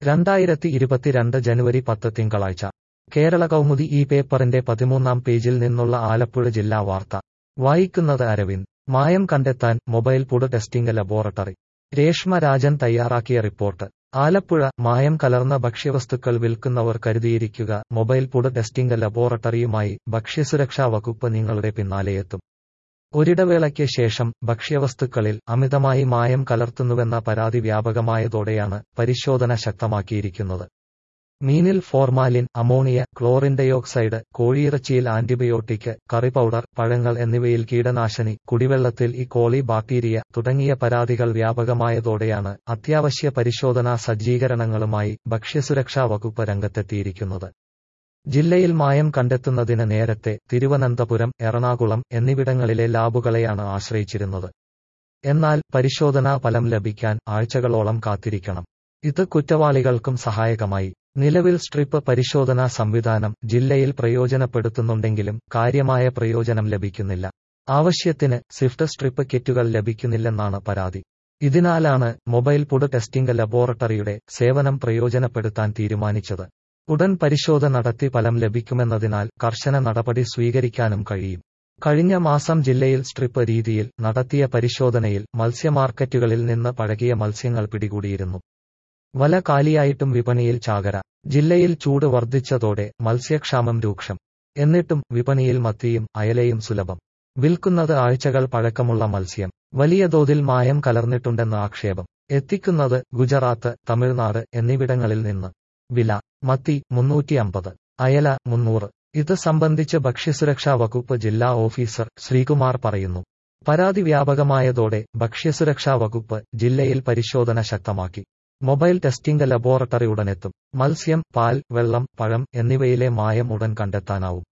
രണ്ടായിരത്തി ഇരുപത്തിരണ്ട് ജനുവരി പത്ത് തിങ്കളാഴ്ച കേരള കൗമുദി ഈ പേപ്പറിന്റെ പതിമൂന്നാം പേജിൽ നിന്നുള്ള ആലപ്പുഴ ജില്ലാ വാർത്ത വായിക്കുന്നത് അരവിന്ദ് മായം കണ്ടെത്താൻ mobile food testing laboratory Reshma Rajan തയ്യാറാക്കിയ റിപ്പോർട്ട് ആലപ്പുഴ മായം കലർന്ന ഭക്ഷ്യവസ്തുക്കൾ വിൽക്കുന്നവർ കരുതിയിരിക്കുക മൊബൈൽ പുഡ് ടെസ്റ്റിംഗ് ലബോറട്ടറിയുമായി ഭക്ഷ്യസുരക്ഷാ വകുപ്പ് നിങ്ങളുടെ പിന്നാലെയെത്തും ഒരിടവേളയ്ക്ക് ശേഷം ഭക്ഷ്യവസ്തുക്കളിൽ അമിതമായി മായം കലർത്തുന്നുവെന്ന പരാതി വ്യാപകമായതോടെയാണ് പരിശോധന ശക്തമാക്കിയിരിക്കുന്നത് മീനിൽ ഫോർമാലിൻ അമോണിയ ക്ലോറിൻ ഡയോക്സൈഡ് കോഴിയിറച്ചിയിൽ ആന്റിബയോട്ടിക് കറി പൗഡർ പഴങ്ങൾ എന്നിവയിൽ കീടനാശിനി കുടിവെള്ളത്തിൽ ഈ കോളി ബാക്ടീരിയ തുടങ്ങിയ പരാതികൾ വ്യാപകമായതോടെയാണ് അത്യാവശ്യ പരിശോധനാ സജ്ജീകരണങ്ങളുമായി ഭക്ഷ്യസുരക്ഷാ വകുപ്പ് രംഗത്തെത്തിയിരിക്കുന്നത് ജില്ലയിൽ മായം കണ്ടെത്തുന്നതിന് നേരത്തെ തിരുവനന്തപുരം എറണാകുളം എന്നിവിടങ്ങളിലെ ലാബുകളെയാണ് ആശ്രയിച്ചിരുന്നത് എന്നാൽ പരിശോധനാ ഫലം ലഭിക്കാൻ ആഴ്ചകളോളം കാത്തിരിക്കണം ഇത് കുറ്റവാളികൾക്കും സഹായകമായി നിലവിൽ സ്ട്രിപ്പ് പരിശോധനാ സംവിധാനം ജില്ലയിൽ പ്രയോജനപ്പെടുത്തുന്നുണ്ടെങ്കിലും കാര്യമായ പ്രയോജനം ലഭിക്കുന്നില്ല ആവശ്യത്തിന് സ്വിഫ്റ്റ് സ്ട്രിപ്പ് കിറ്റുകൾ ലഭിക്കുന്നില്ലെന്നാണ് പരാതി ഇതിനാലാണ് മൊബൈൽ പുഡ് ടെസ്റ്റിംഗ് ലബോറട്ടറിയുടെ സേവനം പ്രയോജനപ്പെടുത്താൻ തീരുമാനിച്ചത് ഉടൻ പരിശോധന നടത്തി ഫലം ലഭിക്കുമെന്നതിനാൽ കർശന നടപടി സ്വീകരിക്കാനും കഴിയും കഴിഞ്ഞ മാസം ജില്ലയിൽ സ്ട്രിപ്പ് രീതിയിൽ നടത്തിയ പരിശോധനയിൽ മത്സ്യമാർക്കറ്റുകളിൽ നിന്ന് പഴകിയ മത്സ്യങ്ങൾ പിടികൂടിയിരുന്നു വല കാലിയായിട്ടും വിപണിയിൽ ചാകര ജില്ലയിൽ ചൂട് വർദ്ധിച്ചതോടെ മത്സ്യക്ഷാമം രൂക്ഷം എന്നിട്ടും വിപണിയിൽ മത്തിയും അയലയും സുലഭം വിൽക്കുന്നത് ആഴ്ചകൾ പഴക്കമുള്ള മത്സ്യം വലിയ തോതിൽ മായം കലർന്നിട്ടുണ്ടെന്ന് ആക്ഷേപം എത്തിക്കുന്നത് ഗുജറാത്ത് തമിഴ്നാട് എന്നിവിടങ്ങളിൽ നിന്ന് വില മത്തി മുന്നൂറ്റി അമ്പത് അയല മുന്നൂറ് ഇത് സംബന്ധിച്ച് ഭക്ഷ്യസുരക്ഷാ വകുപ്പ് ജില്ലാ ഓഫീസർ ശ്രീകുമാർ പറയുന്നു പരാതി വ്യാപകമായതോടെ ഭക്ഷ്യസുരക്ഷാ വകുപ്പ് ജില്ലയിൽ പരിശോധന ശക്തമാക്കി മൊബൈൽ ടെസ്റ്റിംഗ് ലബോറട്ടറി ഉടനെത്തും മത്സ്യം പാൽ വെള്ളം പഴം എന്നിവയിലെ മായം ഉടൻ കണ്ടെത്താനാവും